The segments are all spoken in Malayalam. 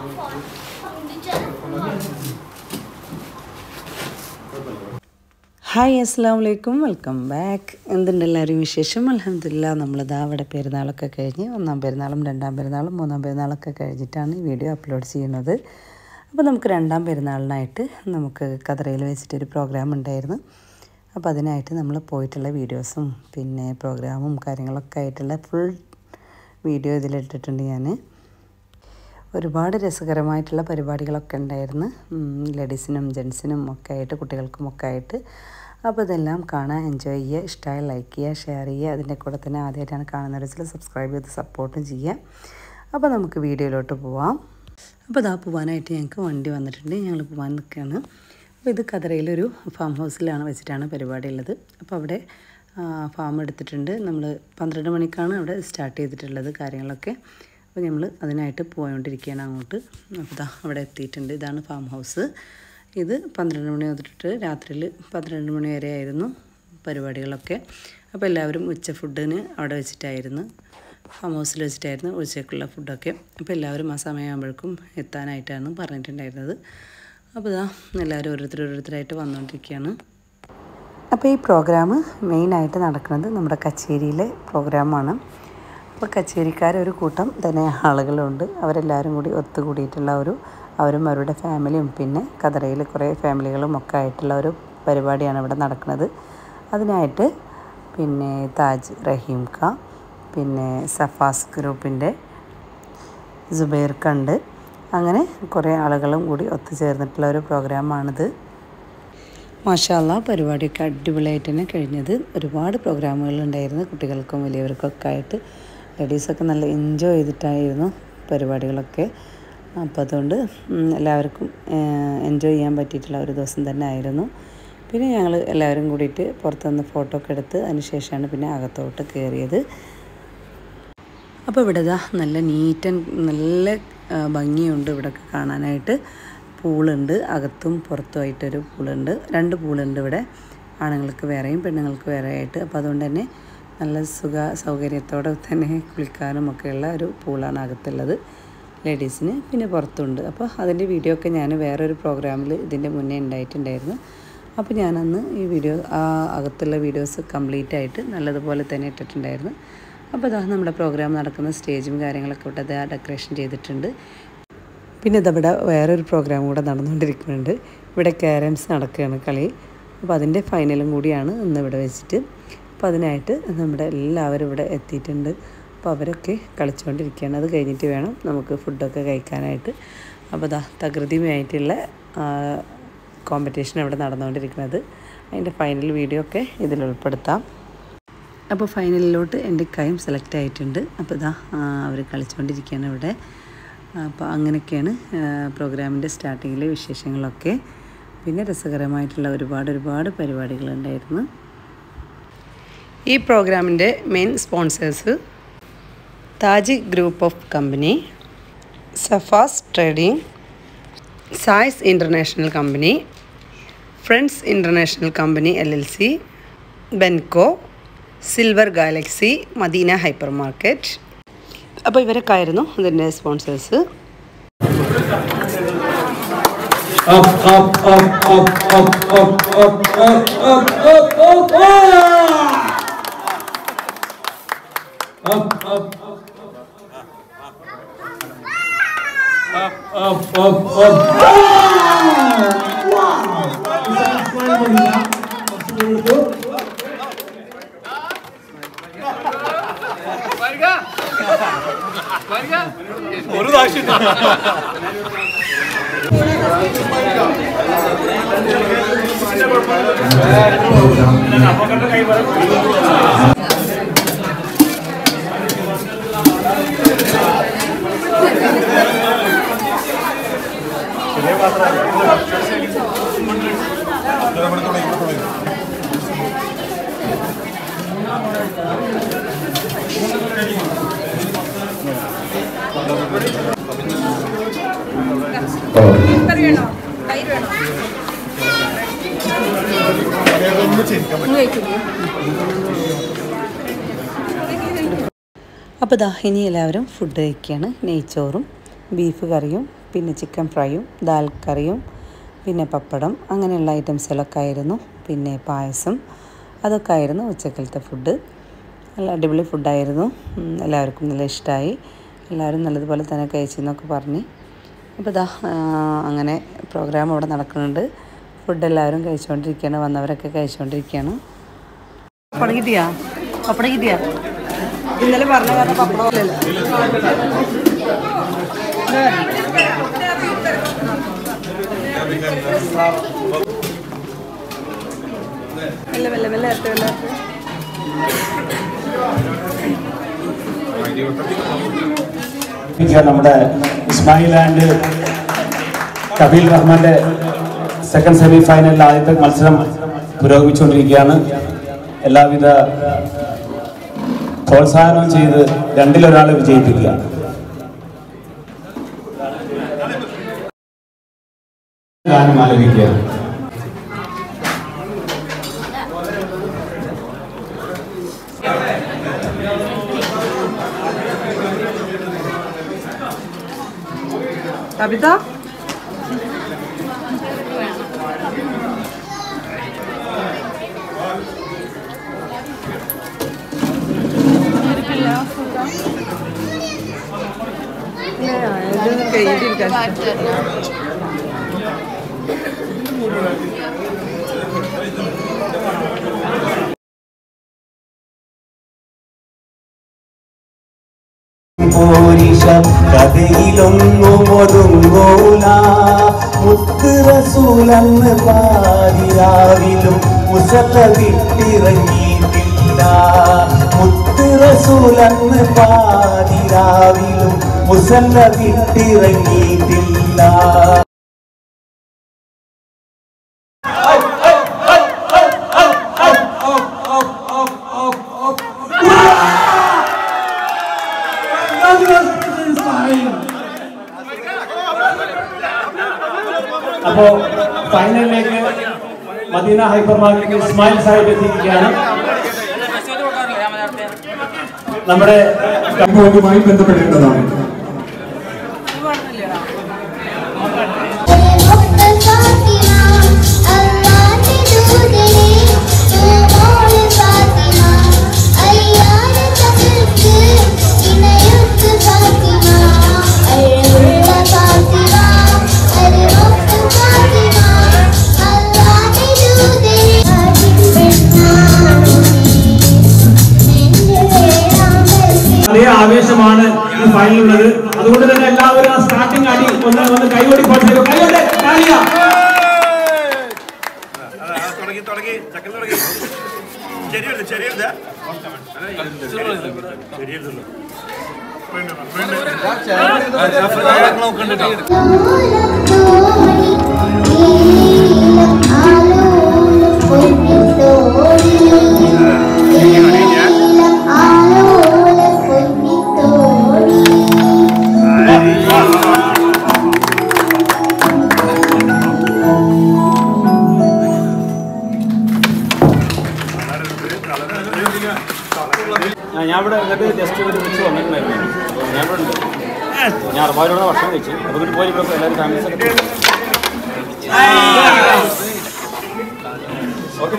ഹായ് അസ്സാം വലൈക്കും വെൽക്കം ബാക്ക് എന്തുണ്ട് എല്ലാവരും വിശേഷം അലഹമില്ല നമ്മളിതാ അവിടെ പെരുന്നാളൊക്കെ കഴിഞ്ഞ് ഒന്നാം പെരുന്നാളും രണ്ടാം പെരുന്നാളും മൂന്നാം പെരുന്നാളൊക്കെ കഴിഞ്ഞിട്ടാണ് ഈ വീഡിയോ അപ്ലോഡ് ചെയ്യുന്നത് അപ്പോൾ നമുക്ക് രണ്ടാം പെരുന്നാളിനായിട്ട് നമുക്ക് കതറയിൽ വെച്ചിട്ടൊരു പ്രോഗ്രാം ഉണ്ടായിരുന്നു അപ്പോൾ അതിനായിട്ട് നമ്മൾ പോയിട്ടുള്ള വീഡിയോസും പിന്നെ പ്രോഗ്രാമും കാര്യങ്ങളൊക്കെ ആയിട്ടുള്ള ഫുൾ വീഡിയോ ഇതിലിട്ടിട്ടുണ്ട് ഞാൻ ഒരുപാട് രസകരമായിട്ടുള്ള പരിപാടികളൊക്കെ ഉണ്ടായിരുന്നു ലേഡീസിനും ജെൻസിനും ഒക്കെ ആയിട്ട് കുട്ടികൾക്കും ഒക്കെ ആയിട്ട് അപ്പോൾ ഇതെല്ലാം കാണാൻ എൻജോയ് ചെയ്യുക ഇഷ്ടമായി ലൈക്ക് ചെയ്യുക ഷെയർ ചെയ്യുക അതിൻ്റെ കൂടെ തന്നെ ആദ്യമായിട്ടാണ് കാണുന്ന വെച്ചാൽ സബ്സ്ക്രൈബ് ചെയ്ത് സപ്പോർട്ടും ചെയ്യുക അപ്പോൾ നമുക്ക് വീഡിയോയിലോട്ട് പോവാം അപ്പോൾ ഇതാ പോവാനായിട്ട് ഞങ്ങൾക്ക് വണ്ടി വന്നിട്ടുണ്ട് ഞങ്ങൾ പോകാൻ നിൽക്കുകയാണ് അപ്പോൾ ഇത് കതറയിലൊരു ഫാം ഹൗസിലാണ് വെച്ചിട്ടാണ് പരിപാടി ഉള്ളത് അപ്പോൾ അവിടെ ഫാം എടുത്തിട്ടുണ്ട് നമ്മൾ പന്ത്രണ്ട് മണിക്കാണ് അവിടെ സ്റ്റാർട്ട് ചെയ്തിട്ടുള്ളത് കാര്യങ്ങളൊക്കെ അപ്പോൾ നമ്മൾ അതിനായിട്ട് പോയോണ്ടിരിക്കുകയാണ് അങ്ങോട്ട് അപ്പോൾ ഇതാ അവിടെ എത്തിയിട്ടുണ്ട് ഇതാണ് ഫാം ഹൗസ് ഇത് പന്ത്രണ്ട് മണി തൊട്ടിട്ട് രാത്രിയിൽ പന്ത്രണ്ട് മണി വരെ ആയിരുന്നു പരിപാടികളൊക്കെ അപ്പോൾ എല്ലാവരും ഉച്ച ഫുഡിന് അവിടെ വെച്ചിട്ടായിരുന്നു ഫാം ഹൗസിൽ വെച്ചിട്ടായിരുന്നു ഉച്ചയ്ക്കുള്ള ഫുഡൊക്കെ അപ്പോൾ എല്ലാവരും ആ സമയമാകുമ്പോഴേക്കും എത്താനായിട്ടാണ് പറഞ്ഞിട്ടുണ്ടായിരുന്നത് അപ്പോൾ ഇതാ എല്ലാവരും ഓരോരുത്തർ ഓരോരുത്തരായിട്ട് വന്നുകൊണ്ടിരിക്കുകയാണ് അപ്പോൾ ഈ പ്രോഗ്രാം മെയിനായിട്ട് നടക്കുന്നത് നമ്മുടെ കച്ചേരിയിലെ പ്രോഗ്രാമാണ് അപ്പോൾ കച്ചേരിക്കാരൊരു കൂട്ടം തന്നെ ആളുകളുണ്ട് അവരെല്ലാവരും കൂടി ഒത്തുകൂടിയിട്ടുള്ള ഒരു അവരും അവരുടെ ഫാമിലിയും പിന്നെ കതറയിൽ കുറേ ഫാമിലികളും ഒക്കെ ആയിട്ടുള്ള ഒരു പരിപാടിയാണ് ഇവിടെ നടക്കുന്നത് അതിനായിട്ട് പിന്നെ താജ് റഹീം ഖാ പിന്നെ സഫാസ് ഗ്രൂപ്പിൻ്റെ ജുബൈർ കണ്ട് അങ്ങനെ കുറേ ആളുകളും കൂടി ഒത്തുചേർന്നിട്ടുള്ള ഒരു പ്രോഗ്രാമാണിത് മാഷാല്ല പരിപാടിയൊക്കെ അടിപൊളിയായിട്ട് തന്നെ കഴിഞ്ഞത് ഒരുപാട് പ്രോഗ്രാമുകളുണ്ടായിരുന്നു കുട്ടികൾക്കും വലിയവർക്കൊക്കെ ആയിട്ട് ലേഡീസൊക്കെ നല്ല എൻജോയ് ചെയ്തിട്ടായിരുന്നു പരിപാടികളൊക്കെ അപ്പോൾ അതുകൊണ്ട് എല്ലാവർക്കും എൻജോയ് ചെയ്യാൻ പറ്റിയിട്ടുള്ള ഒരു ദിവസം തന്നെ ആയിരുന്നു പിന്നെ ഞങ്ങൾ എല്ലാവരും കൂടിയിട്ട് പുറത്തുനിന്ന് ഫോട്ടോ ഒക്കെ എടുത്ത് അതിനുശേഷമാണ് പിന്നെ അകത്തോട്ട് കയറിയത് അപ്പോൾ ഇവിടെ ഇതാ നല്ല നീറ്റ് ആൻഡ് നല്ല ഭംഗിയുണ്ട് ഇവിടെയൊക്കെ കാണാനായിട്ട് പൂളുണ്ട് അകത്തും പുറത്തുമായിട്ടൊരു പൂളുണ്ട് രണ്ട് പൂളുണ്ട് ഇവിടെ ആണുങ്ങൾക്ക് വേറെയും പെണ്ണുങ്ങൾക്ക് വേറെ ആയിട്ട് അപ്പോൾ അതുകൊണ്ട് തന്നെ നല്ല സുഖ സൗകര്യത്തോടെ തന്നെ കുളിക്കാനും ഒക്കെയുള്ള ഒരു പൂളാണ് അകത്തുള്ളത് ലേഡീസിന് പിന്നെ പുറത്തുണ്ട് അപ്പോൾ അതിൻ്റെ വീഡിയോ ഒക്കെ ഞാൻ വേറൊരു പ്രോഗ്രാമിൽ ഇതിൻ്റെ മുന്നേ ഉണ്ടായിട്ടുണ്ടായിരുന്നു അപ്പോൾ ഞാനന്ന് ഈ വീഡിയോ ആ അകത്തുള്ള വീഡിയോസ് കംപ്ലീറ്റ് ആയിട്ട് നല്ലതുപോലെ തന്നെ ഇട്ടിട്ടുണ്ടായിരുന്നു അപ്പോൾ അതാ നമ്മുടെ പ്രോഗ്രാം നടക്കുന്ന സ്റ്റേജും കാര്യങ്ങളൊക്കെ ഇവിടെ അത് ഡെക്കറേഷൻ ചെയ്തിട്ടുണ്ട് പിന്നെ ഇതവിടെ വേറൊരു പ്രോഗ്രാം കൂടെ നടന്നുകൊണ്ടിരിക്കുന്നുണ്ട് ഇവിടെ ക്യാരംസ് നടക്കുകയാണ് കളി അപ്പോൾ അതിൻ്റെ ഫൈനലും കൂടിയാണ് ഇന്ന് ഇവിടെ വെച്ചിട്ട് അപ്പോൾ അതിനായിട്ട് നമ്മുടെ എല്ലാവരും ഇവിടെ എത്തിയിട്ടുണ്ട് അപ്പോൾ അവരൊക്കെ കളിച്ചുകൊണ്ടിരിക്കുകയാണ് അത് കഴിഞ്ഞിട്ട് വേണം നമുക്ക് ഫുഡൊക്കെ കഴിക്കാനായിട്ട് അപ്പോൾ ദാ തകൃതിയുമായിട്ടുള്ള കോമ്പറ്റീഷൻ ഇവിടെ നടന്നുകൊണ്ടിരിക്കുന്നത് അതിൻ്റെ ഫൈനൽ വീഡിയോ ഒക്കെ ഇതിൽ ഉൾപ്പെടുത്താം അപ്പോൾ ഫൈനലിലോട്ട് എൻ്റെ കൈം സെലക്ട് ആയിട്ടുണ്ട് അപ്പോൾ ഇതാ അവർ കളിച്ചുകൊണ്ടിരിക്കുകയാണ് ഇവിടെ അപ്പോൾ അങ്ങനെയൊക്കെയാണ് പ്രോഗ്രാമിൻ്റെ സ്റ്റാർട്ടിങ്ങിലെ വിശേഷങ്ങളൊക്കെ പിന്നെ രസകരമായിട്ടുള്ള ഒരുപാട് ഒരുപാട് പരിപാടികളുണ്ടായിരുന്നു ഈ പ്രോഗ്രാമിൻ്റെ main sponsors Taj group of company Safas trading സായ്സ് international company friends international company L L C ബെൻകോ silver galaxy Madina hypermarket അപ്പോൾ ഇവരൊക്കെ ആയിരുന്നു ഇതിൻ്റെ sponsors Up, up, up, up, up, up, up, up, up, up, up, up, up, up, up, up, ഒരു പ്രാവശ്യം അപ്പോൾ ദാ ഇനി എല്ലാവരും ഫുഡ് കഴിക്കുകയാണ് നെയ്ച്ചോറും ബീഫ് കറിയും പിന്നെ ചിക്കൻ ഫ്രൈയും ദാൽ കറിയും പിന്നെ പപ്പടം അങ്ങനെയുള്ള ഐറ്റംസുകളൊക്കെ ആയിരുന്നു പിന്നെ പായസം അതൊക്കെ ആയിരുന്നു ഉച്ചക്കലത്തെ ഫുഡ് നല്ല അടിപൊളി ഫുഡായിരുന്നു ഉം, എല്ലാവർക്കും നല്ല ഇഷ്ടമായി എല്ലാവരും നല്ലതുപോലെ തന്നെ കഴിച്ചെന്നൊക്കെ പറഞ്ഞ് അപ്പോൾ ഇതാ ആ, അങ്ങനെ പ്രോഗ്രാം അവിടെ നടക്കുന്നുണ്ട് ഫുഡ് എല്ലാവരും കഴിച്ചുകൊണ്ടിരിക്കുകയാണ് വന്നവരൊക്കെ കഴിച്ചുകൊണ്ടിരിക്കുകയാണ് പപ്പടം കിട്ടിയാ പപ്പടം കിട്ടിയാ ഇന്നലെ പറഞ്ഞ കാരണം പപ്പടം മെല്ലെ മെല്ലെ മെല്ലെ ഇരട്ടെ, മെല്ലെ ഇരട്ടെ. ഇരിക്കുക നമ്മുടെ ഇസ്മായിൽ ആൻഡ് കബീൽ റഹ്മാന്റെ സെക്കൻഡ് സെമി ഫൈനലിൽ ആദ്യത്തെ മത്സരം പുരോഗമിച്ചുകൊണ്ടിരിക്കുകയാണ് എല്ലാവിധ പ്രോത്സാഹനവും ചെയ്ത് രണ്ടിലൊരാളെ വിജയിപ്പിക്കുക ഗാനം ആലപിക്കുക കവിത പോരിഷ കഥയിലൊന്നും ഒതുങ്ങോല മുത്ത് റസൂലെന്ന് പാതിരാവിലും മുസല വിട്ടിറങ്ങിയിട്ടില്ല മുത്ത് റസൂലെന്ന് പാതിരാവിലും മുസല വിട്ടിറങ്ങിയിട്ടില്ല അപ്പോ ഫൈനലിലേക്ക് മദീന ഹൈപ്പർ മാർക്കറ്റിൽ ഇസ്മായിൽ സാഹിബ് എത്തിയിരിക്കുകയാണ് നമ്മുടെ സംഭവവുമായി ബന്ധപ്പെടേണ്ടതാണ് അതേ ആവേശമാണ് ഈ ഫൈനലുള്ളത് അതുകൊണ്ട് തന്നെ എല്ലാവരും ആ സ്റ്റാർട്ടിംഗ് അടി ഒന്ന് ഒന്ന് കൈകൊടി പോട്ടെ കൈകൊണ്ട് കാലിയ തുടങ്ങി തുടങ്ങി ചക്കൻ തുടങ്ങി ചെറിയത് ചെറിയത് ചെറിയതല്ലോ ഞാൻ ഇവിടെ എന്നിട്ട് ജസ്റ്റ് ഒരു വിളിച്ച് വന്നിട്ടുണ്ടായിരുന്നു ഞാൻ ഇവിടെ ഉണ്ട് ഞാൻ അറുപതിലൂടെ ഭക്ഷണം കഴിച്ചു അപ്പോൾ വീട്ടിൽ പോയി ഇവിടെ എല്ലാവരും ഫാമിലീസ് ഒക്കെ ഓക്കെ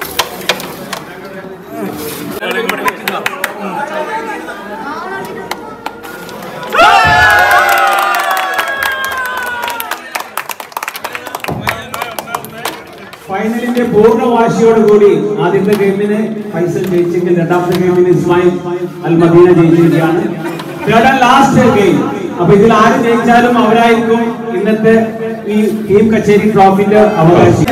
ഫൈനലിന്റെ പൂർണ്ണ വാശിയോടുകൂടി ആദ്യത്തെ ഗെയിമിന് ഫൈസൽ ജയിച്ചെങ്കിൽ രണ്ടാമത്തെ ഗെയിമിന് ഇസ്മായിൽ അൽ മദീന ജയിച്ചിരിക്കുകയാണ് തേർഡ് ആൻഡ് ലാസ്റ്റ് ഗെയിം അപ്പൊ ഇതിൽ ആര് ജയിച്ചാലും അവരായിരിക്കും ഇന്നത്തെ ഈ ടീം കച്ചേരി ട്രോഫിന്റെ അവകാശി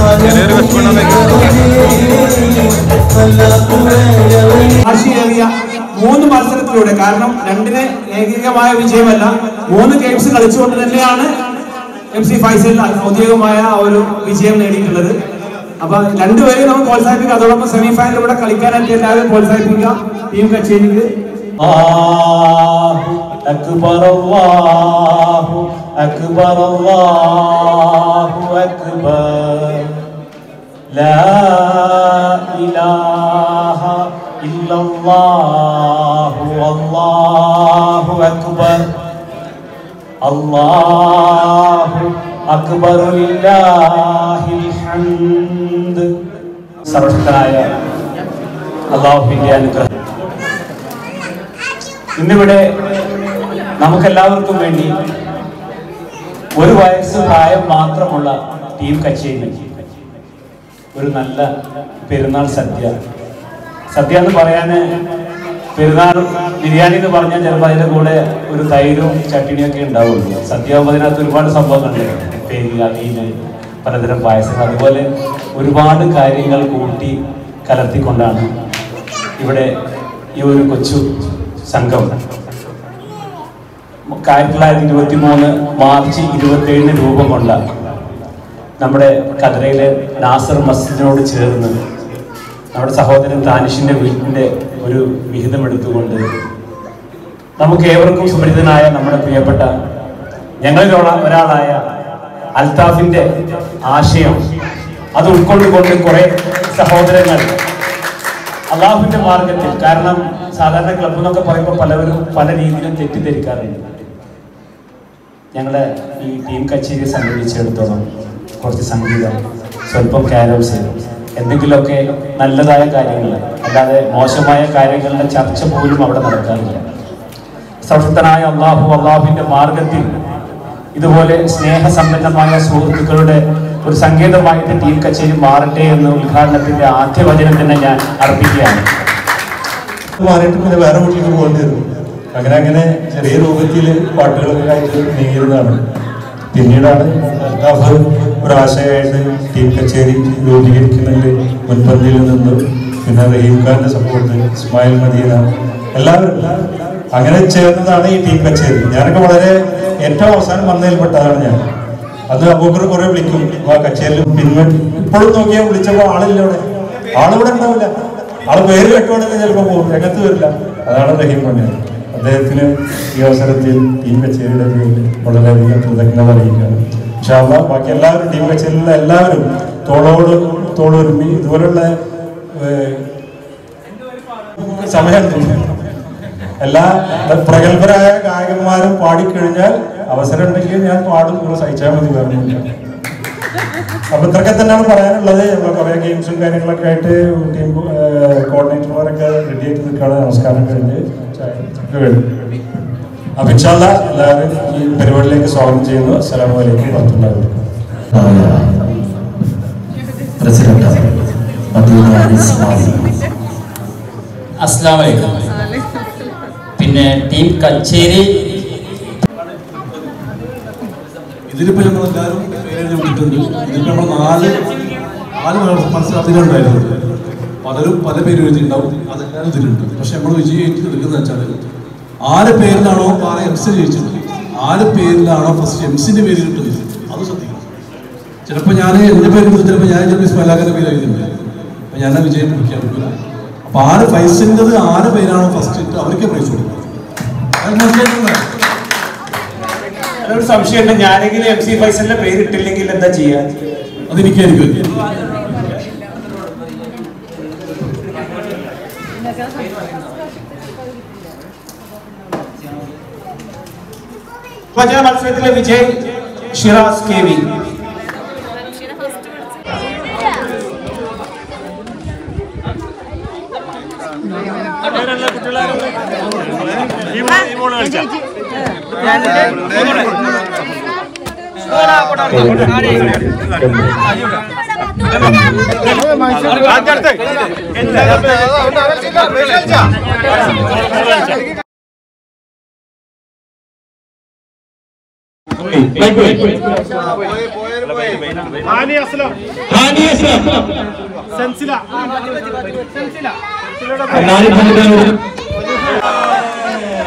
വാശിയേറിയ കാരണം രണ്ടിന് ഏകീകമായ വിജയമല്ല മൂന്ന് ഗെയിംസ് കളിച്ചുകൊണ്ട് തന്നെയാണ് എം സി ഫൈസൽ ഔദ്യോഗികമായ ആ ഒരു വിജയം നേടിയിട്ടുള്ളത് അപ്പൊ രണ്ടുപേരെയും നമുക്ക് പ്രോത്സാഹിപ്പിക്കാം അതോടൊപ്പം സെമി ഫൈനൽ ഇവിടെ കളിക്കാനായിട്ട് എല്ലാവരും പ്രോത്സാഹിപ്പിക്കാം ടീം കച്ചേരിക്ക് الله أكبر الله أكبر الله أكبر لا إله إلا الله والله أكبر الله أكبر لله الحمد സർവശക്തനായ അള്ളാഹുവിന്റെ അനുഗ്രഹം ഇന്നിവിടെ നമുക്കെല്ലാവർക്കും വേണ്ടി ഒരു വയസ്സ് പ്രായം മാത്രമുള്ള ടീം കച്ചേരി ഒരു നല്ല പെരുന്നാൾ സദ്യ സദ്യ എന്ന് പറയാന് പെരുന്നാൾ ബിരിയാണി എന്ന് പറഞ്ഞാൽ ചിലപ്പോൾ അതിൻ്റെ കൂടെ ഒരു തൈരും ചട്ടിണിയും ഒക്കെ ഉണ്ടാവുള്ളൂ സദ്യ ആകുമ്പോൾ അതിനകത്ത് ഒരുപാട് സംഭവങ്ങളുണ്ട് പേര് അമീന് പലതരം പായസങ്ങൾ അതുപോലെ ഒരുപാട് കാര്യങ്ങൾ കൂട്ടി കലർത്തിക്കൊണ്ടാണ് ഇവിടെ ഈ ഒരു കൊച്ചു സംഘം ആയിരത്തി തൊള്ളായിരത്തി ഇരുപത്തി മൂന്ന് മാർച്ച് ഇരുപത്തി ഏഴിന് രൂപം കൊണ്ട നമ്മുടെ കതിരയിലെ നാസർ മസ്ജിദിനോട് ചേർന്ന് നമ്മുടെ സഹോദരൻ താനിഷിന്റെ വീട്ടിന്റെ ഒരു വിഹിതം എടുത്തുകൊണ്ട് നമുക്ക് ഏവർക്കും സുപരിചിതനായ നമ്മുടെ പ്രിയപ്പെട്ട ഞങ്ങളിൽ ഒരാ- ഒരാളായ അൽത്താഫിന്റെ ആശയം അത് ഉൾക്കൊണ്ടുകൊണ്ട് കുറെ സഹോദരങ്ങൾ അള്ളാഹുവിന്റെ മാർഗത്തിൽ കാരണം സാധാരണ ക്ലബ് എന്നൊക്കെ പറയുമ്പോൾ പലവരും പല രീതിയിലും തെറ്റിദ്ധരിക്കാറുണ്ട് ഞങ്ങളുടെ ഈ ടീം കച്ചേരിയെ സംബന്ധിച്ചിടത്തോളം കുറച്ച് സംഗീതം സ്വല്പം ക്യാരോൾസ് എന്തെങ്കിലുമൊക്കെ നല്ലതായ കാര്യങ്ങൾ അല്ലാതെ മോശമായ കാര്യങ്ങളുടെ ചർച്ച പോലും അവിടെ നടക്കാറില്ല സംശുദ്ധനായ അള്ളാഹു അള്ളാഹുവിന്റെ മാർഗത്തിൽ ഇതുപോലെ സ്നേഹസമ്പന്നമായ സുഹൃത്തുക്കളുടെ ഒരു സങ്കേതമായിട്ട് ടീം കച്ചേരി മാറട്ടെ എന്ന് ഉദ്ഘാടനത്തിന്റെ ആദ്യ വചനം തന്നെ ഞാൻ അർപ്പിക്കുകയാണ് മാറിയിട്ട് പിന്നെ വേറെ വീട്ടിലേക്ക് പോകേണ്ടി വരും അങ്ങനെ അങ്ങനെ ചെറിയ രൂപത്തിൽ പാട്ടുകളൊക്കെ ആയിട്ട് നീങ്ങിയിരുന്നതാണ് പിന്നീടാണ് അൽത്താഫ് ഒരാശയമായിട്ട് ടീം കച്ചേരി രൂപീകരിക്കുന്നതിൽ മുൻപന്തിയിൽ നിന്ന് പിന്നെ റഹീം ഖാന്റെ സപ്പോർട്ട് ഇസ്മായിൽ മദീന എല്ലാവരും അങ്ങനെ ചേർന്നതാണ് ഈ ടീം കച്ചേരി ഞാനൊക്കെ വളരെ ഏറ്റവും അവസാനം വന്നതിൽപ്പെട്ടതാണ് ഞാൻ അത് അബൂബർ കുറെ വിളിക്കും ആ കച്ചേരിയിൽ പിന്നെ ഇപ്പോഴും നോക്കിയാൽ വിളിച്ചപ്പോൾ ആളില്ല ഇവിടെ ആളിവിടെ ഉണ്ടാവില്ല ആള് പേര് കേട്ടോണ്ടെങ്കിൽ ചിലപ്പോൾ പോകും രംഗത്ത് വരില്ല അതാണ് റഹീം പണ്ഡിത് അദ്ദേഹത്തിന് ഈ അവസരത്തിൽ ടീം കച്ചേരിയുടെ പേരിൽ വളരെയധികം കൃതജ്ഞത അറിയിക്കുകയാണ് പക്ഷെ അല്ല ബാക്കി എല്ലാവരും ടീം കച്ചേരിയിലുള്ള എല്ലാവരും തോളോട് തോളൊരുമി ഇതുപോലുള്ള ഏഹ്, സമയമുണ്ട് എല്ലാ പ്രഗത്ഭരായ ഗായകന്മാരും പാടിക്കഴിഞ്ഞാൽ അവസരം ഉണ്ടെങ്കിൽ ഞാൻ പാടും നിങ്ങൾ സഹിച്ചാൽ മതി പറഞ്ഞില്ല അപ്പൊ ഇത്രയൊക്കെ തന്നെയാണ് പറയാനുള്ളത് നമ്മൾ കുറെ ഗെയിംസും കാര്യങ്ങളൊക്കെ ആയിട്ട് ടീം കോർഡിനേറ്റർമാരൊക്കെ റെഡി ആയിട്ട് നിൽക്കുകയാണ് നമസ്കാരം കഴിഞ്ഞ് ചായ ഒക്കെ കഴിഞ്ഞു അപ്പൊ ഇൻഷാല്ല എല്ലാവരും ഈ പരിപാടിയിലേക്ക് സ്വാഗതം ചെയ്യുന്നു അസ്സലാമു അലൈക്കും വർഹമത്തുള്ളാഹി പ്രസിഡന്റ് മദീന ഇസ്മായിൽ അസ്സാം വലൈക്കും പിന്നെ ടീം കച്ചേരി ഇതിലിപ്പോ ഞങ്ങൾ എല്ലാവരും പേരെഴുതി വിട്ടിട്ടുണ്ട് ഇതിലിപ്പോ നമ്മൾ നാല് നാല് മത്സരാർത്ഥികളുണ്ടായിരുന്നു പലരും പല പേര് എഴുതിയിട്ടുണ്ടാവും അതെല്ലാവരും ഇതിലുണ്ട് പക്ഷെ നമ്മൾ വിജയിച്ച് എടുക്കുന്നത് വെച്ചാൽ ആര് പേരിലാണോ ആരെ എം സി ജയിച്ചത് ആര് പേരിലാണോ ഫസ്റ്റ് എം സിന്റെ പേര് കിട്ടുന്നത് അത് ശ്രദ്ധിക്കണം ചിലപ്പോൾ ഞാൻ എൻ്റെ പേര് എടുത്ത് ചിലപ്പോൾ ഞാൻ ചിലപ്പോൾ ഇസ്മാലാഖിന്റെ പേര് എഴുതുന്നുണ്ട് അപ്പൊ ഞാൻ ആ വിജയം പ്രഖ്യാപിക്കില്ല അപ്പൊ ആര് ഫൈസിൻ്റെത് ആര് പേരാണോ ഫസ്റ്റ് ഇട്ട് അവർക്ക് പ്രൈസ് കൊടുക്കും അത് മനസ്സിലാക്കുന്നത് ഒരു സംശയമുണ്ട് ഞാനെങ്കിലും എം സി ഫൈസലിന്റെ പേരിട്ടില്ലെങ്കിൽ എന്താ ചെയ്യാ അതെനിക്കായിരിക്കും വചന മത്സരത്തിലെ വിജയ് ഷിറാസ് കെ വി നാല്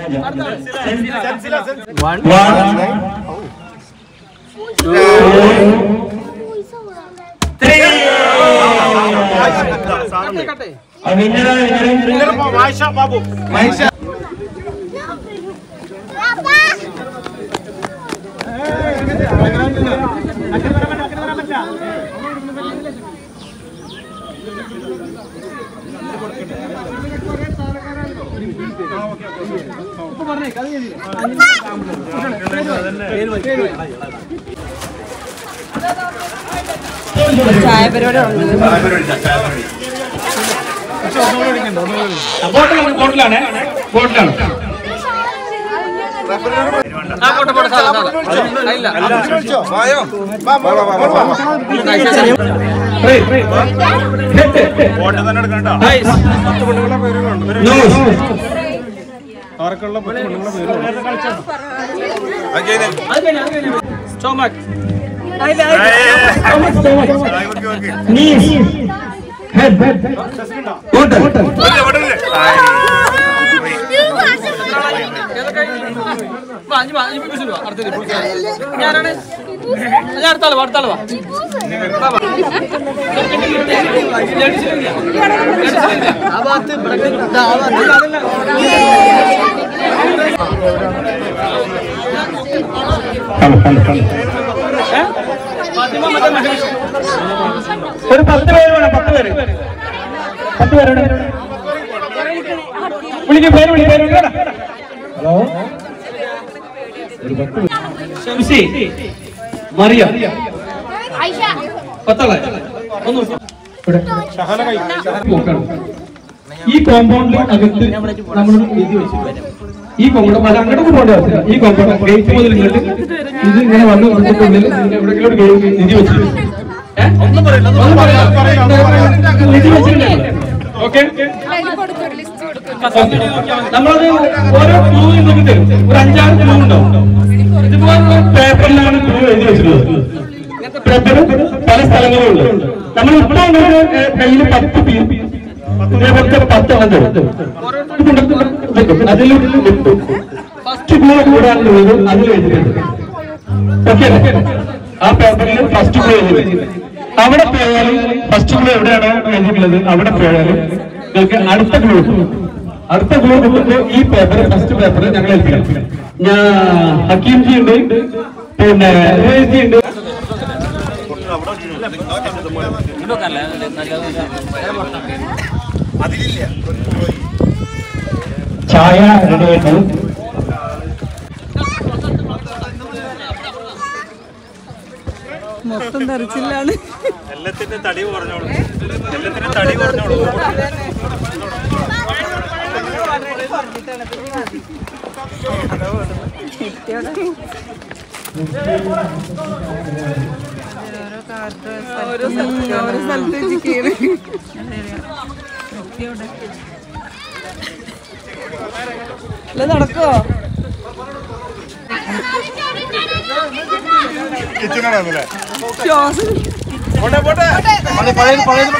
One, ചായ പരിപാടി ഉണ്ട് ബോട്ടിലാണ് ബോട്ടിലാണ് ബോട്ടിലാണ് ഞാനാണ് ഞാൻ അടുത്താള് വാ, അടുത്താള് വാ. വാ, വാ. ആ ഭാഗത്ത് ഇവിടെ ഇതാ, ആ ഭാഗത്ത്. ഏ? ഫാത്തിമ മറ്റേ മഹേഷ്. ഒരു പത്ത് പേര് വേണം പത്ത് പേര് പത്ത് പേരുണ്ട് വിളിക്കും പേര് വിളി പേര് വിളി ഹലോ ഷംസി മറിയ പത്താളെ ഒന്ന് ഇവിടെ നോക്കണം ഈ കോമ്പൗണ്ടിൽ അകത്ത് നമ്മൾ എഴുതി വെച്ചിട്ടുണ്ട് ഈ കോമ്പൗണ്ട് അത് അങ്ങോട്ട് പോകേണ്ട ആവശ്യമില്ല ഈ കോമ്പൗണ്ട് ഗേറ്റ് മുതൽ ഇങ്ങോട്ട് ഇത് ഇങ്ങനെ വന്ന് വന്നിട്ടുള്ളിൽ എവിടെയെങ്കിലും ഒരു ഗെയിം എഴുതി വെച്ചിട്ടുണ്ട് ഏ? ഒന്നും പറയില്ല എഴുതി വെച്ചിട്ടുണ്ട് ഓക്കെ നമ്മളത് ഓരോ ക്ലൂ നമുക്ക് തരും ഒരു അഞ്ചാറ് ക്ലൂ ഉണ്ടാവും ഇതുപോലെ പേപ്പറിലാണ് ക്ലൂ എഴുതി വെച്ചിട്ടുള്ളത് പേപ്പർ പല സ്ഥലങ്ങളിലും ഉണ്ട് നമ്മൾ ഇപ്പോൾ കയ്യിൽ പത്ത് പീ ഇതേപോലത്തെ പത്ത് എണ്ണം തരും അതിൽ ഫസ്റ്റ് ക്ലൂ കൂടാനുള്ളത് അതിൽ എഴുതിയിട്ടുണ്ട് ഓക്കെ ആ പേപ്പറിൽ ഫസ്റ്റ് ക്ലൂ എഴുതിയിട്ടുണ്ട് അവിടെ പോയാലും ഫസ്റ്റ് ക്ലൂ എവിടെയാണോ എഴുതിയിട്ടുള്ളത് അവിടെ പോയാലും നിങ്ങൾക്ക് അടുത്ത ക്ലൂ കിട്ടും അടുത്ത ക്ലൂ കിട്ടുമ്പോൾ ഈ പേപ്പർ ഫസ്റ്റ് പേപ്പർ ഞങ്ങൾ ഏൽപ്പിക്കണം ഞാൻ ഹക്കീം ജി ഉണ്ട് പിന്നെ ഉവൈസ് ജി ഉണ്ട് ചായ റെഡി ആയിട്ട് മൊത്തം തെറിച്ചില്ലാണ് എല്ലാത്തിന്റെ തടി കുറഞ്ഞോളൂ എല്ലാത്തിന്റെ തടി കുറഞ്ഞോളൂ ഓരോ സ്ഥലത്ത് ഓരോ സ്ഥലത്ത് വെച്ച് കയറി അല്ല നടക്കോ കിച്ചണാണല്ലേ ശ്വാസം പോട്ടെ പോട്ടെ പഴയത് പഴയത്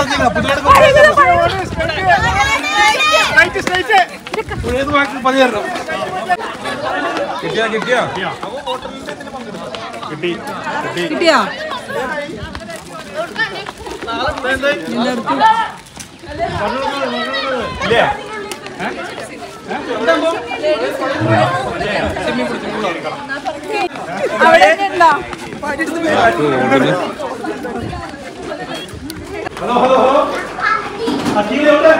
പുതിയത് പതിയായിരുന്നു കിട്ടിയാ കിട്ടിയാ കിട്ടി കിട്ടി കിട്ടിയാ ഇല്ലേ അവിടെ ഉണ്ടോ ഹലോ ഹലോ ഹലോ ഹക്കീം എവിടെ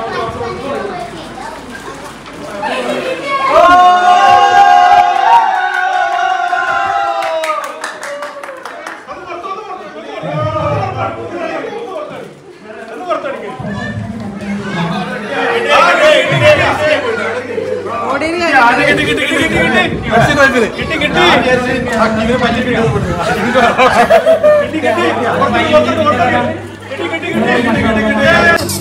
കിട്ടി കിട്ടി കിട്ടി കിട്ടി കിട്ടി കിട്ടി ഹക്കീമിനെ പറ്റി കിട്ടി കിട്ടി കിട്ടി കിട്ടി കിട്ടി കിട്ടി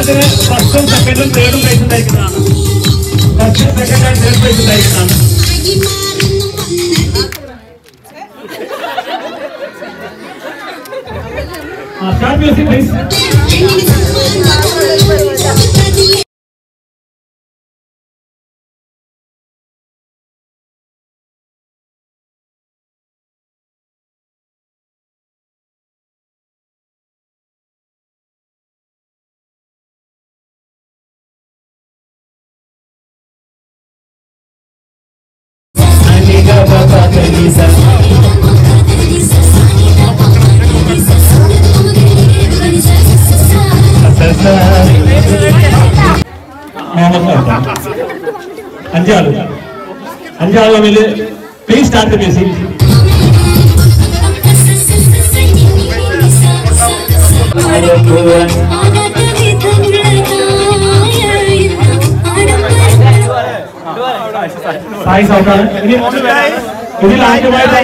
ഫസ്റ്റും സെക്കൻഡും തേർഡും പ്രൈസ് ഉണ്ടായിരിക്കുന്നതാണ് first second and third prize ഉണ്ടായിരിക്കുന്നതാണ് സ്റ്റാർട്ട് മ്യൂസിക് പ്ലീസ് അഞ്ചാള് അഞ്ചാള് തമ്മിൽ പ്ലീസ് സ്റ്റാർട്ട് മ്യൂസിക് സായി സൗണ്ടാണ് ഇനി ഇതിൽ ആദ്യമായിട്ട്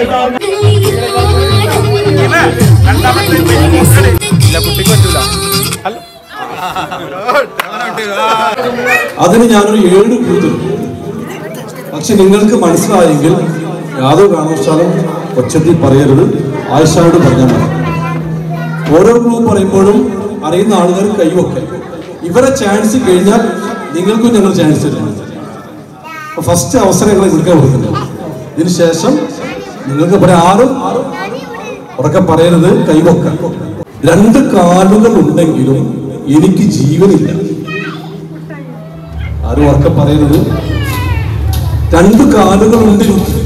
അതിന് ഞാനൊരു ഏഴ് കൊടുത്തു പക്ഷെ നിങ്ങൾക്ക് മനസ്സിലായെങ്കിൽ യാതൊരു കാരണവശാലും ഒച്ചത്തിൽ പറയരുത് ആയിഷയോട് പറഞ്ഞാൽ മതി ഓരോ ക്ലൂ പറയുമ്പോഴും അറിയുന്ന ആളുകൾ കൈവൊക്കെ ഇവരെ ചാൻസ് കഴിഞ്ഞാൽ നിങ്ങൾക്കും ഞങ്ങൾ ചാൻസ് തരുന്നു ഫസ്റ്റ് അവസരം ഞങ്ങൾ കൊടുക്കാൻ കൊടുക്കുന്നത് ഇതിന് ശേഷം നിങ്ങൾക്ക് ഇവിടെ ആരും ഉറക്കെ പറയരുത് കൈവൊക്കെ രണ്ട് കാലുകൾ ഉണ്ടെങ്കിലും എനിക്ക് ജീവനില്ല ആരും ഉറക്കെ പറയരുത് രണ്ട് കാലുകൾ ഉണ്ട് എനിക്ക്.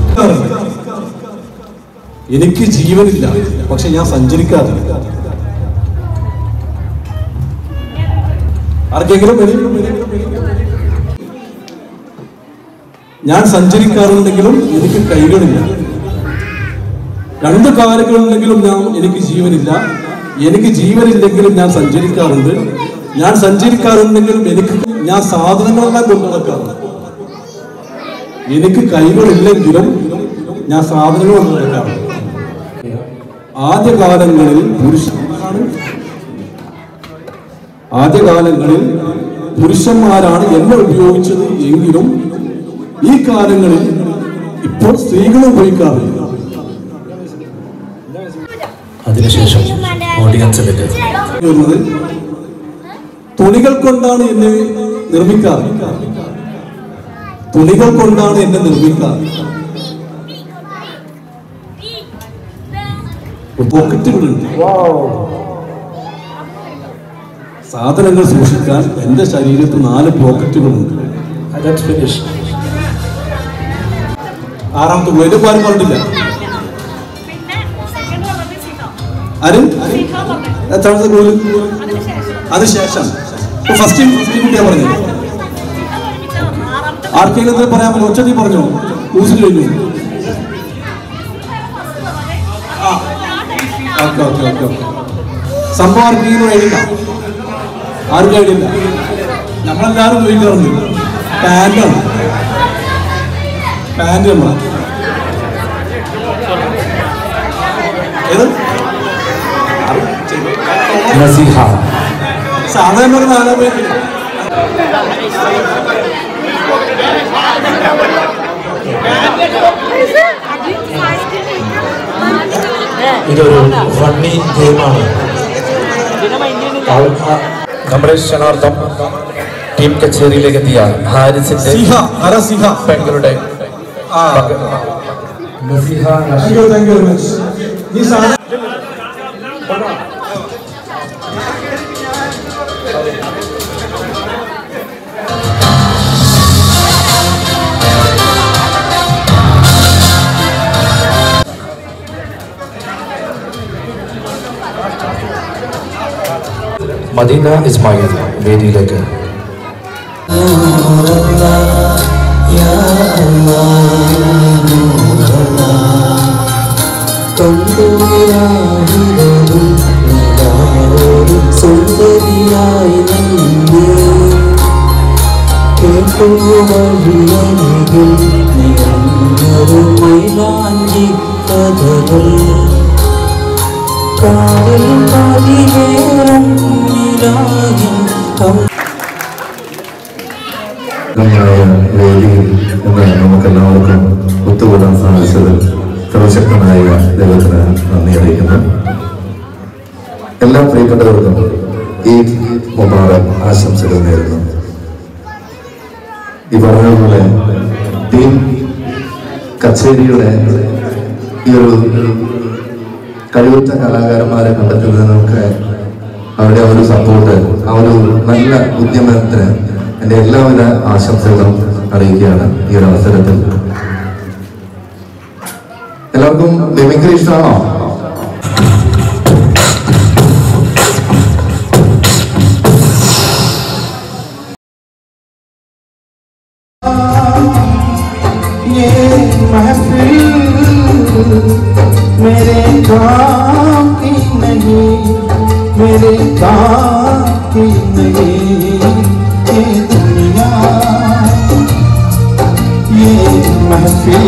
എനിക്ക് ജീവനില്ല പക്ഷെ ഞാൻ സഞ്ചരിക്കാറില്ല ആർക്കെങ്കിലും വരും? ഞാൻ സഞ്ചരിക്കാറുണ്ടെങ്കിലും എനിക്ക് കൈകളില്ല രണ്ട് കാലുകളുണ്ടെങ്കിലും ഞാൻ എനിക്ക് ജീവനില്ല എനിക്ക് ജീവനില്ലെങ്കിലും ഞാൻ സഞ്ചരിക്കാറുണ്ട് ഞാൻ സഞ്ചരിക്കാറുണ്ടെങ്കിലും എനിക്ക് ഞാൻ സാധനങ്ങളെല്ലാം കൊണ്ടു നടക്കാറുണ്ട് എനിക്ക് കൈകളില്ലെങ്കിലും ഞാൻ സാധനങ്ങൾ കൊണ്ടു നടക്കാറുണ്ട് ആദ്യകാലങ്ങളിൽ പുരുഷന്മാരാണ് ആദ്യകാലങ്ങളിൽ പുരുഷന്മാരാണ് എന്നെ ഉപയോഗിച്ചത് എങ്കിലും ഈ കാലങ്ങളിൽ ഇപ്പോൾ സ്ത്രീകൾ ഉപയോഗിക്കാറുണ്ട് അതിനുശേഷം ഓഡിയൻസിലേക്ക് വരുന്നത് തുണികൾ കൊണ്ടാണ് എന്നെ നിർമ്മിക്കാറ് തുണികൾ കൊണ്ടാണ് എന്നെ നിർമ്മിക്കാറ് പോക്കറ്റുകളുണ്ട് സാധനങ്ങൾ സൂക്ഷിക്കാൻ എന്റെ ശരീരത്ത് നാല് പോക്കറ്റുകളുണ്ട് ആറാമത്തെ പോയിന്റ് ആരും പറഞ്ഞില്ല ആരും എത്രാമത്തെ ഗോള് അതിനുശേഷം ഫസ്റ്റ് ഫസ്റ്റ് കുട്ടിയാ പറഞ്ഞത് ആർക്കെങ്കിലും എന്തെങ്കിലും പറയാൻ പറ്റും ഒച്ചതി പറഞ്ഞോ ന്യൂസിൽ കഴിഞ്ഞു ഓക്കെ ഓക്കെ ഓക്കെ ഓക്കെ സംഭവം ആർക്കെങ്കിലും ഐഡിയ ആർക്കും ഐഡിയ ഇല്ല നമ്മളെല്ലാവരും ഉപയോഗിക്കാറുണ്ട് പാൻ്റാണ് പാൻ്റ് നമ്മളാ ഏത് നസീഹ സാധാരണ ഒരു നാലാം പേര് ഇതൊരു ഫണ്ണി ഗെയിമാണ് നമ്മുടെ ക്ഷണാർത്ഥം ടീം കച്ചേരിയിലേക്ക് എത്തിയ ഹാരിസിന്റെ സിഹ അര സിഹ പെൺകളുടെ ആ Naseeha thank you thank you very much ഈ സാധനം മദീന ഇസ്മായിൽ വേദിയിലേക്ക് സുന്ദരിയായി നിന്നെ കേട്ടു വഴിയരികിൽ നിറഞ്ഞൊരു മൈലാഞ്ചി കഥകൾ കാവിൽ പതിവേറും നിലാവിൻ കം ായ വേദിയിൽ ഇന്ന് നമുക്കെല്ലാവർക്കും ഒത്തുകൂടാൻ സാധിച്ചത് സർവശക്തനായ ദൈവത്തിന് നന്ദി അറിയിക്കുന്നു എല്ലാ പ്രിയപ്പെട്ടവർക്കും ഈദ് മുബാറക് ആശംസകൾ നേരുന്നു ഈ പറഞ്ഞതുപോലെ ടീം കച്ചേരിയുടെ ഈ ഒരു കഴിവുറ്റ കലാകാരന്മാരെ കണ്ടെത്തുന്നതിനൊക്കെ അവരുടെ ആ ഒരു സപ്പോർട്ട് ആ ഒരു നല്ല ഉദ്യമത്തിന് എൻ്റെ എല്ലാവിധ ആശംസകളും അറിയിക്കുകയാണ് ഈ ഒരു അവസരത്തിൽ എല്ലാവർക്കും മിമിക്രി ഇഷ്ടമാണോ ये महफिल मेरे काम की नहीं मेरे काम की नहीं ये दुनिया ये महफिल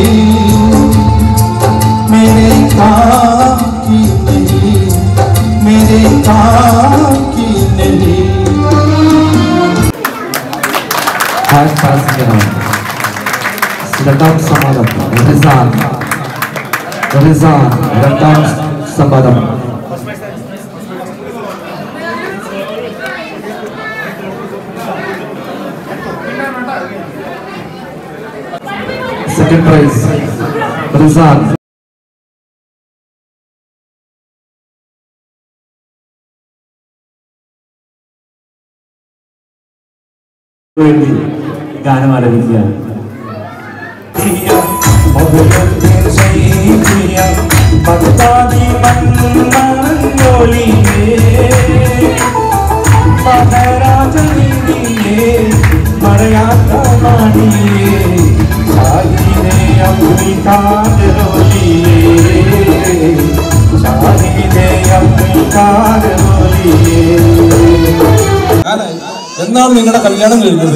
मेरे काम की नहीं मेरे काम की नहीं ഫാസ്റ്റ് പാസിംഗാണ് രണ്ടാം സമ്മതം റിസാൻ റിസാൻ രണ്ടാം സമ്മതം സെക്കൻഡ് പ്രൈസ് റിസാൻ വേണ്ടി ഗാനം ആലപിക്കുകയാണ് എന്നാണ് നിങ്ങളുടെ കല്യാണം കഴിഞ്ഞത്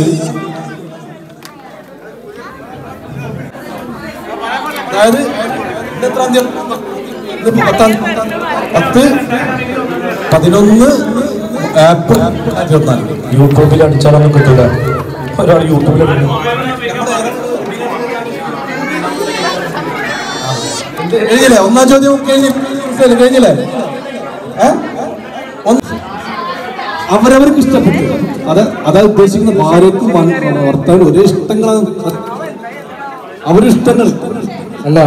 അതായത് ഇന്ന് എത്രാം തീയതി ഇന്നിപ്പോ പത്താം പത്ത് പതിനൊന്ന് ഏപ്രിൽ ഇരുപത്തിനാല് യൂട്യൂബിൽ അടിച്ചാലൊന്നും കിട്ടില്ല ഒരാൾ യൂട്യൂബിൽ കഴിഞ്ഞില്ലേ ഒന്നാം ചോദ്യം കഴിഞ്ഞ് മനസ്സിലായില്ലേ? കഴിഞ്ഞില്ലേ ഏ? ഒന്ന് അവരവർക്ക് ഇഷ്ടപ്പെട്ടു അത് അതാ ഉദ്ദേശിക്കുന്ന ഭാര്യക്കും ഭർത്താവിനും ഒരേ ഇഷ്ടങ്ങളാണ് അവരുടെ ഇഷ്ടങ്ങൾ അല്ല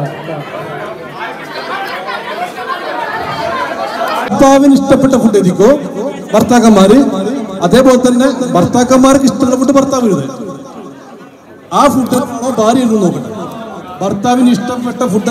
ഭർത്താവിന് ഇഷ്ടപ്പെട്ട ഫുഡ് എത്തിക്കോ ഭർത്താക്കന്മാര് അതേപോലെ തന്നെ ഭർത്താക്കന്മാർക്ക് ഇഷ്ടമുള്ള ഫുഡ് ഭർത്താവ് എഴുതുക ആ ഫുഡ് ആണോ ഭാര്യ എഴുതുന്നു നോക്കട്ടെ ഭർത്താവിന് ഇഷ്ടപ്പെട്ട ഫുഡ്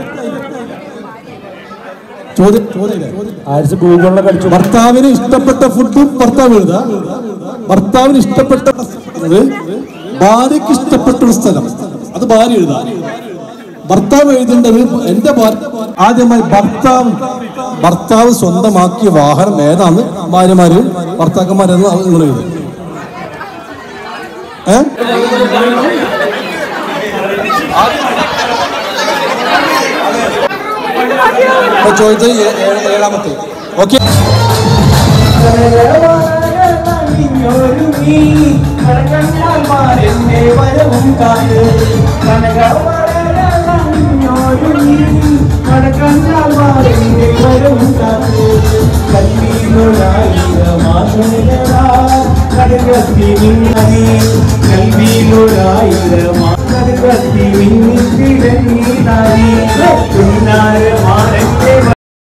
ചോദ്യം ചോദ്യം ഗൂഗിളിലൊക്കെ അടിച്ചു ഭർത്താവിന് ഇഷ്ടപ്പെട്ട ഫുഡ് ഭർത്താവ് എഴുതുക ഭർത്താവിന് ഇഷ്ടപ്പെട്ട ഇത് ഭാര്യയ്ക്ക് ഇഷ്ടപ്പെട്ട ഒരു സ്ഥലം അത് ഭാര്യ എഴുതുക ഭർത്താവ് എഴുതേണ്ടത് എന്റെ ഭാര്യ ആദ്യമായി ഭർത്താവ് ഭർത്താവ് സ്വന്തമാക്കിയ വാഹനം ഏതാന്ന് ഭാര്യമാര് ഭർത്താക്കന്മാരെന്ന് നിങ്ങൾ എഴുതുക ഏ ഇപ്പൊ ചോദിച്ചത് ഏ- ഏ- ഏഴാമത്തെ ഓക്കെ ിൽ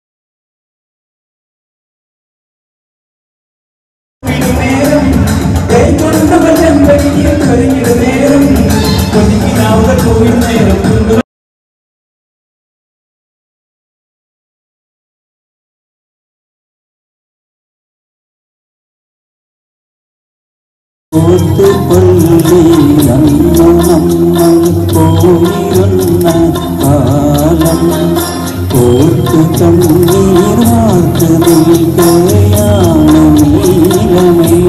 പോയിരുന്ന കാലം ഓർത്തു കണ്ണീർ വാർത്ത് നിൽക്കുകയാണ് നീലമേ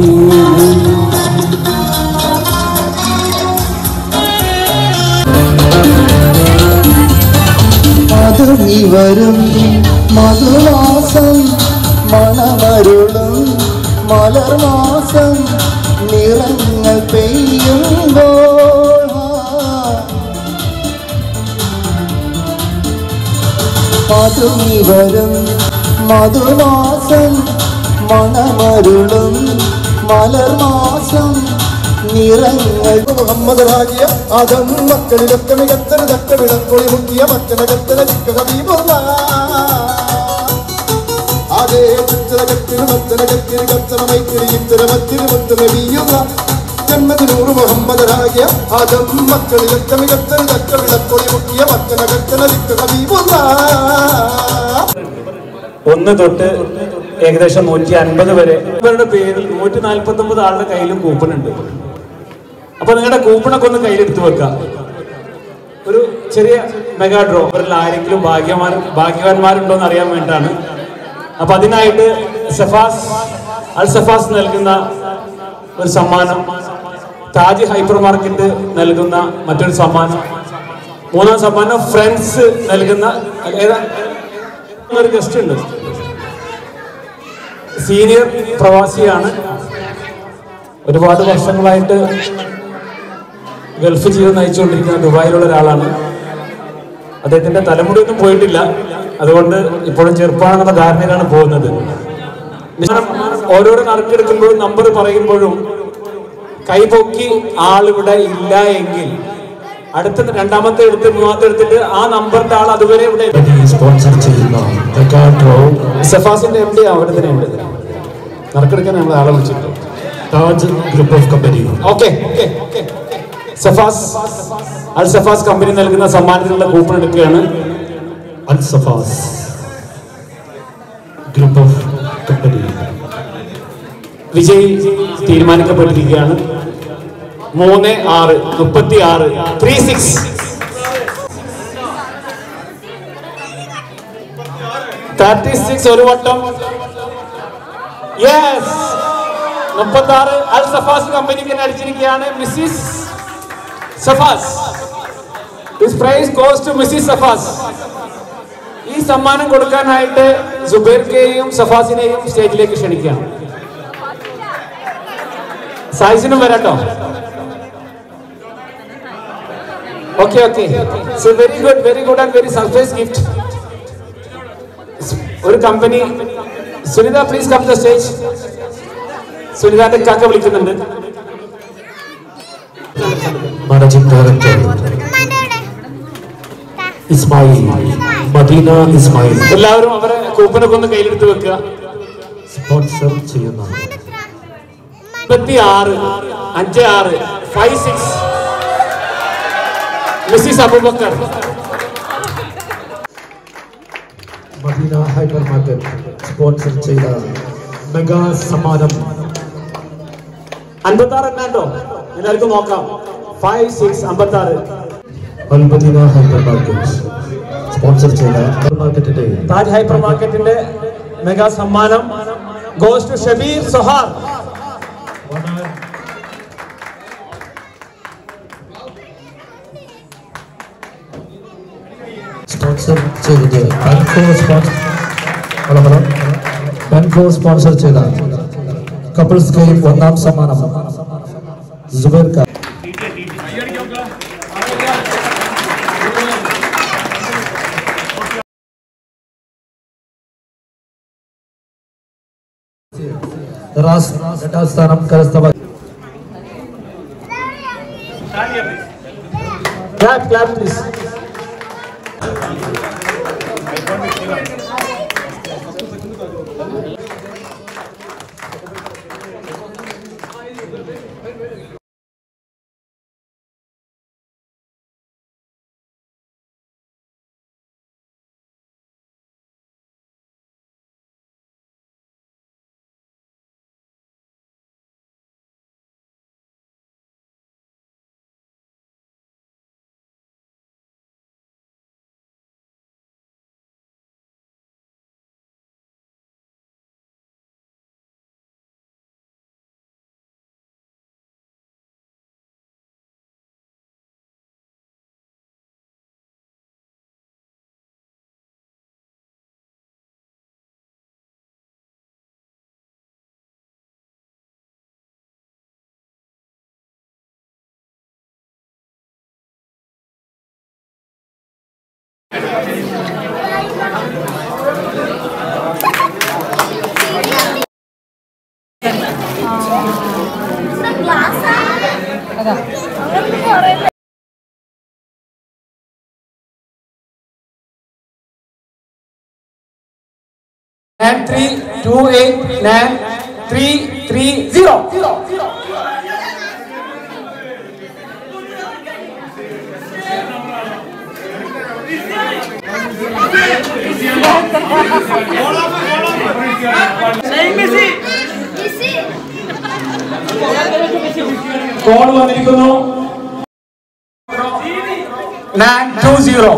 മധുരി വരും മധുമാസം മണമരുളും മലർമാസം നിറങ്ങൾ പെയ്യുമ്പോൾ മധുരി വരും മധുമാസം മണമരുളും മലർമാസം നിറങ്ങൾ മുഹമ്മദ് റാജിയ ആദം മക്കളിലൊക്കെ മികത്തന തക്ക വിളക്കൊളി മുക്കിയ മക്കനകത്തന കബീബുള്ള അതേ ചിത്രകത്തിന് മത്തനകത്തിന് കത്തനമൈത്തിരി ഇത്തരമത്തിന് മുത്തനബിയുള്ള ജന്മദിനൂറ് മുഹമ്മദ് റാജിയ ആദം മക്കളിലൊക്കെ മികത്തന തക്ക വിളക്കൊളി മുക്കിയ മക്കനകത്തന കബീബുള്ള ഒന്ന് തൊട്ട് ഏകദേശം നൂറ്റി അൻപത് വരെ ഇവരുടെ പേരിൽ നൂറ്റി നാൽപ്പത്തി ഒമ്പത് ആളുടെ കയ്യിലും കൂപ്പൺ ഉണ്ട് അപ്പൊ നിങ്ങളുടെ കൂപ്പണൊക്കെ ഒന്ന് കയ്യിലെടുത്ത് വെക്കാം ഒരു ചെറിയ മെഗാ ഡ്രോ അവരിൽ ആരെങ്കിലും ഭാഗ്യവാൻ ഭാഗ്യവാന്മാരുണ്ടോ എന്ന് അറിയാൻ വേണ്ടിയിട്ടാണ് അപ്പൊ അതിനായിട്ട് സഫാസ് അൽ സഫാസ് നൽകുന്ന ഒരു സമ്മാനം താജ് ഹൈപ്പർ മാർക്കറ്റ് നൽകുന്ന മറ്റൊരു സമ്മാനം മൂന്നാം സമ്മാനം ഫ്രണ്ട്സ് നൽകുന്ന ഏതാ ഒരു ഗസ്റ്റ് ഉണ്ട് സീനിയർ പ്രവാസിയാണ് ഒരുപാട് വർഷങ്ങളായിട്ട് ഗൾഫ് ജീവിതം നയിച്ചുകൊണ്ടിരിക്കുന്ന ദുബായിലുള്ള ഒരാളാണ് അദ്ദേഹത്തിന്റെ തലമുടിയൊന്നും പോയിട്ടില്ല അതുകൊണ്ട് ഇപ്പോഴും ചെറുപ്പാണെന്നുള്ള ധാരണയിലാണ് പോകുന്നത് ഞാൻ ഓരോരോ നറുക്കെടുക്കുമ്പോഴും നമ്പർ പറയുമ്പോഴും കൈപൊക്കി ആളിവിടെ ഇല്ല എങ്കിൽ അടുത്ത രണ്ടാമത്തെ എടുത്ത് മൂന്നാമത്തെ എടുത്തിട്ട് ആ നമ്പറിന്റെ ആൾ അതുവരെ ഇവിടെ സ്പോൺസർ ചെയ്യുന്ന മെഗാ ഡ്രോ സഫാസിന്റെ എം ഡി അവിടെ തന്നെ ഉണ്ട് നറുക്കെടുക്കാൻ നമ്മൾ ആളെ വിളിച്ചിട്ടുണ്ട് Taj group of company okay Safas Al Safas company നൽകുന്ന സമ്മാനത്തിനുള്ള കൂപ്പൺ എടുക്കുകയാണ് Al Safas group of company വിജയ് തീരുമാനിക്കപ്പെട്ടിരിക്കുകയാണ് മൂന്ന് ആറ് മുപ്പത്തി ആറ് ത്രീ സിക്സ് തേർട്ടി സിക്സ് ഒരു വട്ടം യെസ് മുപ്പത്തി ആറ് അൽ സഫാസ് കമ്പനിക്ക് തന്നെ അടിച്ചിരിക്കുകയാണ് Mrs Safas this prize goes to Mrs Safas ഈ സമ്മാനം കൊടുക്കാനായിട്ട് സുബൈർക്കെയും സഫാസിനെയും സ്റ്റേജിലേക്ക് ക്ഷണിക്കുകയാണ് സായിസിനും വരാട്ടോ okay okay so very good very good and very surprise gift ഒരു company Sunitha please come the stage സുനിതാന്റെ കാക്ക വിളിക്കുന്നുണ്ട് മാനേജിംഗ് ഡയറക്ടർ ഇസ്മായിൽ മദീന ഇസ്മായിൽ എല്ലാവരും അവരെ കൂപ്പനൊക്കെ ഒന്ന് കയ്യിലെടുത്ത് വെക്കുക സ്പോൺസർ ചെയ്യുന്ന മുപ്പത്തി ആറ് അഞ്ച് ആറ് five six Mrs Abubakar Madina hypermarket sponsor ചെയ്ത മെഗാ സമ്മാനം അൻപത്തി ആറ് എന്നാണ്ടോ എല്ലാവർക്കും നോക്കാം ഫൈവ് സിക്സ് അമ്പത്തി ആറ് Al Madina hypermarket sponsor ചെയ്ത ഹൈപ്പർ മാർക്കറ്റിന്റെ താജ് ഹൈപ്പർ മാർക്കറ്റിന്റെ മെഗാ സമ്മാനം goes to Shabeer Sohar sponsor ചെയ്തത് ബെൻഫോ സ്പോൺസർ ഹലോ ഹലോ ബെൻഫോ സ്പോൺസർ ചെയ്ത കപ്പിൾസ് ഗെയിം ഒന്നാം സമ്മാനം സുബൈർ ഖാൻ റാസ് രണ്ടാം സ്ഥാനം കരസ്ഥമാക്കി Clap, clap, please. nine three two eight nine three three zero. Call വന്നിരിക്കുന്നു നയൻ ടു സീറോ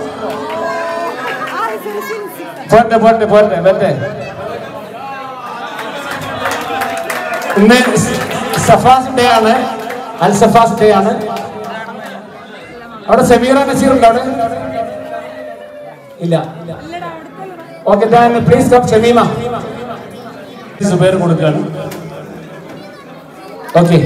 പോട്ടെ പോട്ടെ പോട്ടെ വരട്ടെ ഇന്ന് സഫാസ് ഡേ ആണ് അൽ സഫാസ് ഡേ ആണ് അവിടെ സമീറ നസീർ ഉണ്ടോ അവിടെ ഇല്ല okay please come Shameema Subair കൊടുക്കാണ് ഓക്കെ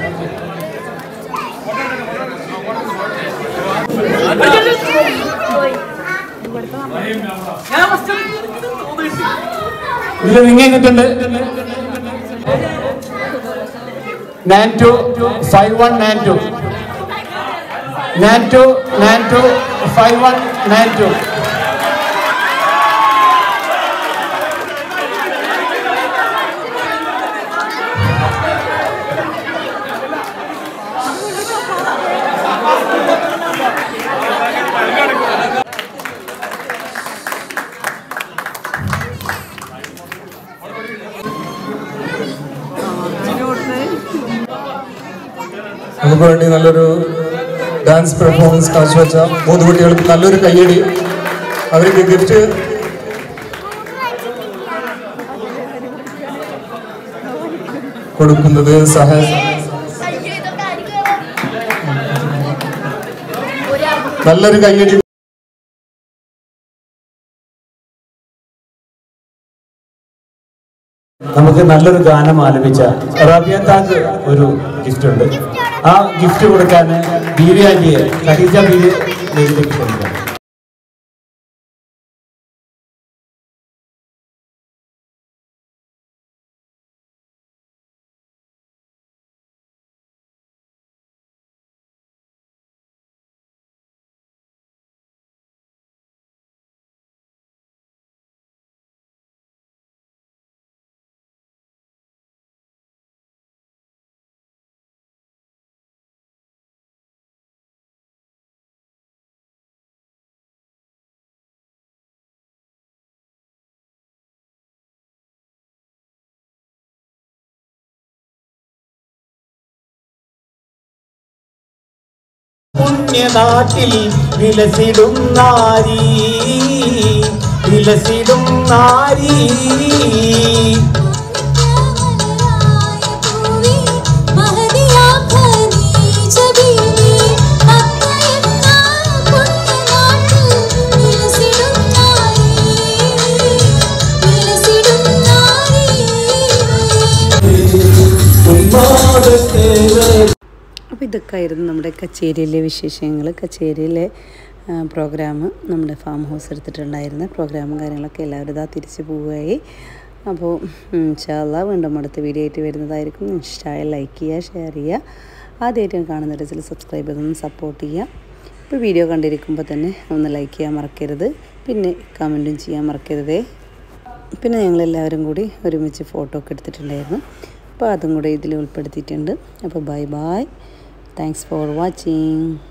ഇതിൽ നീങ്ങിയിട്ടുണ്ട് nine two five one nine two nine two nine two five one nine two നമുക്ക് വേണ്ടി നല്ലൊരു ഡാൻസ് പെർഫോമൻസ് കാഴ്ചവെച്ച മൂന്ന് കുട്ടികൾക്ക് നല്ലൊരു കയ്യടി അവർക്ക് ഗിഫ്റ്റ് കൊടുക്കുന്നത് സഹ നല്ലൊരു കയ്യടി നമുക്ക് നല്ലൊരു ഗാനം ആലപിച്ച റാബിയ താജ് ഒരു ഗിഫ്റ്റ് ഉണ്ട് ആ ഗിഫ്റ്റ് കൊടുക്കാൻ ബീവി ആന്റിയെ ഖദീജ ബീവി വേദിയിലേക്ക് ക്ഷണിക്കാം പുണ്യനാട്ടിൽ വിലസിടും നാരി വിലസിടും നാരി അപ്പോൾ ഇതൊക്കെ ആയിരുന്നു നമ്മുടെ കച്ചേരിയിലെ വിശേഷങ്ങൾ കച്ചേരിയിലെ പ്രോഗ്രാം നമ്മുടെ ഫാം ഹൗസ് എടുത്തിട്ടുണ്ടായിരുന്ന പ്രോഗ്രാമും കാര്യങ്ങളൊക്കെ എല്ലാവരും ഇതാ തിരിച്ചു പോവുകയായി അപ്പോൾ ഇൻഷാല്ല വീണ്ടും അടുത്ത വീഡിയോ ആയിട്ട് വരുന്നതായിരിക്കും ഇൻസ്റ്റായ ലൈക്ക് ചെയ്യുക ഷെയർ ചെയ്യുക ആദ്യമായിട്ട് കാണുന്ന ഡ്രസ്സിൽ സബ്സ്ക്രൈബ് ചെയ്തൊന്ന് സപ്പോർട്ട് ചെയ്യുക ഇപ്പോൾ വീഡിയോ കണ്ടിരിക്കുമ്പോൾ തന്നെ ഒന്ന് ലൈക്ക് ചെയ്യാൻ മറക്കരുത് പിന്നെ കമൻറ്റും ചെയ്യാൻ മറക്കരുതേ പിന്നെ ഞങ്ങളെല്ലാവരും കൂടി ഒരുമിച്ച് ഫോട്ടോ ഒക്കെ എടുത്തിട്ടുണ്ടായിരുന്നു അപ്പോൾ അതും കൂടെ ഇതിൽ ഉൾപ്പെടുത്തിയിട്ടുണ്ട് അപ്പോൾ bye bye thanks for watching